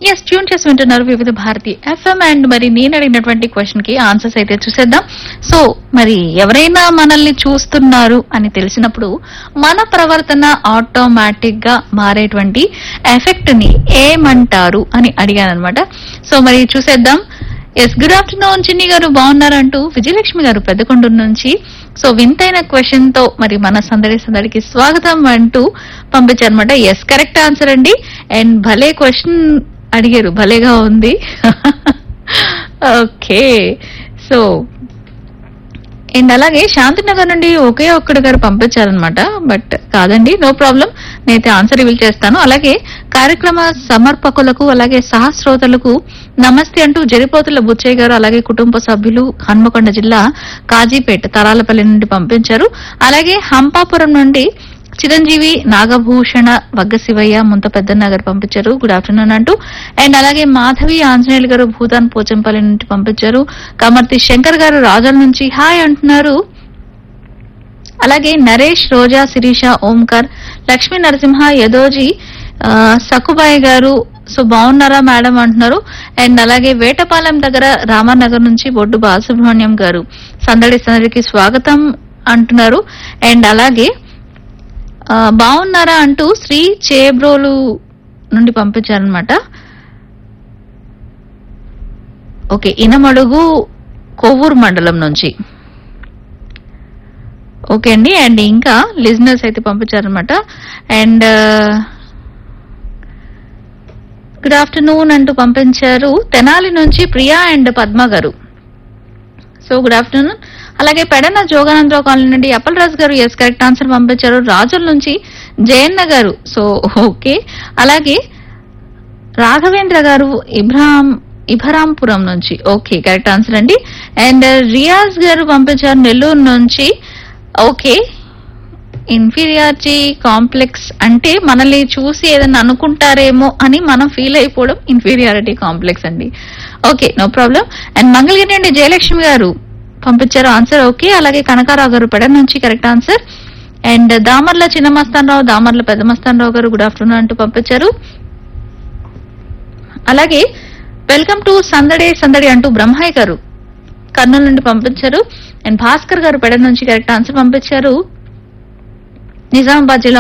yes tune చేసి వింటున్నారు వివిధ భారతి ఎఫ్ఎం అండ్ మరి నేను అడిగినటువంటి క్వశ్చన్ కి ఆన్సర్స్ అయితే చూసేద్దాం సో మరి ఎవరైనా మనల్ని చూస్తున్నారు అని తెలిసినప్పుడు మన ప్రవర్తన ఆటోమేటిక్ గా మారేటువంటి ఎఫెక్ట్ ని ఏమంటారు అని అడిగాను అనమాట సో మరి చూసేద్దాం ఎస్ గుడ్ ఆఫ్టర్నూన్ చిన్ని గారు బాగున్నారంటూ విజయలక్ష్మి గారు పెద్దకొండూరు నుంచి సో వింతైన క్వశ్చన్ తో మరి మన సందడి సందడికి స్వాగతం అంటూ పంపించారనమాట ఎస్ కరెక్ట్ ఆన్సర్ అండి అండ్ భలే క్వశ్చన్ అడిగారు భలేగా ఉంది ఓకే సో అండ్ అలాగే శాంతినగర్ నుండి ఒకే ఒక్కడి గారు పంపించారనమాట బట్ కాదండి నో ప్రాబ్లం నేనైతే ఆన్సర్ రివీల్ చేస్తాను అలాగే కార్యక్రమ సమర్పకులకు అలాగే సహస్రోతలకు నమస్తే అంటూ జరిపోతుల బుచ్చయ్య గారు అలాగే కుటుంబ సభ్యులు హన్మకొండ జిల్లా కాజీపేట తరాలపల్లి నుండి పంపించారు అలాగే హంపాపురం నుండి చిరంజీవి నాగభూషణ వగ్గ శివయ్య ముంత పెద్దన్న గారు పంపించారు గుడ్ ఆఫ్టర్నూన్ అంటూ అండ్ అలాగే మాధవి ఆంజనేయులు గారు భూతాన్ పోచంపల్లి నుండి పంపించారు కమర్తి శంకర్ గారు రాజాల నుంచి హాయ్ అంటున్నారు అలాగే నరేష్ రోజా శిరీష ఓంకార్ లక్ష్మీ నరసింహ యదోజీ ఆ, సక్కుబాయి గారు సో బాగున్నారా మేడం అంటున్నారు అండ్ అలాగే వేటపాలెం దగ్గర రామానగర్ నుంచి బొడ్డు బాలసుబ్రహ్మణ్యం గారు సందడి సందడికి స్వాగతం అంటున్నారు అండ్ అలాగే ఆ, బాగున్నారా అంటూ శ్రీ చేబ్రోలు నుండి పంపించారనమాట ఓకే ఇనమడుగు కొవ్వూరు మండలం నుంచి ఓకే అండి అండ్ ఇంకా లిజినెస్ అయితే పంపించారనమాట అండ్ గుడ్ ఆఫ్టర్నూన్ అంటూ పంపించారు తెనాలి నుంచి ప్రియా అండ్ పద్మ గారు సో గుడ్ ఆఫ్టర్నూన్ అలాగే పెడన జోగానందరావు కాలనీ నుండి అప్పల్ రాజు గారు ఎస్ కరెక్ట్ ఆన్సర్ పంపించారు రాజుల నుంచి జయన్న గారు సో ఓకే అలాగే రాఘవేంద్ర గారు ఇబ్రాహాం ఇభరాంపురం నుంచి ఓకే కరెక్ట్ ఆన్సర్ అండి అండ్ రియాజ్ గారు పంపించారు నెల్లూరు నుంచి ఓకే ఇన్ఫీరియారిటీ కాంప్లెక్స్ అంటే మనల్ని చూసి ఏదైనా అనుకుంటారేమో అని మనం ఫీల్ అయిపోవడం ఇన్ఫీరియారిటీ కాంప్లెక్స్ అండి okay no problem and Mangalagiri నుండి జయలక్ష్మి గారు పంపించారు ఆన్సర్ ఓకే అలాగే కనకారావు గారు పెడ నుంచి కరెక్ట్ ఆన్సర్ అండ్ దామర్ల చిన్న మస్తానరావు దామర్ల పెద్ద మస్తానరావు గారు గుడ్ ఆఫ్టర్నూన్ అంటూ పంపించారు అలాగే వెల్కమ్ టు సందడే సందడి అంటూ బ్రహ్మయ్య గారు కర్నూలు నుండి పంపించారు అండ్ భాస్కర్ గారు పెడ నుంచి కరెక్ట్ ఆన్సర్ పంపించారు నిజామాబాద్ జిల్లా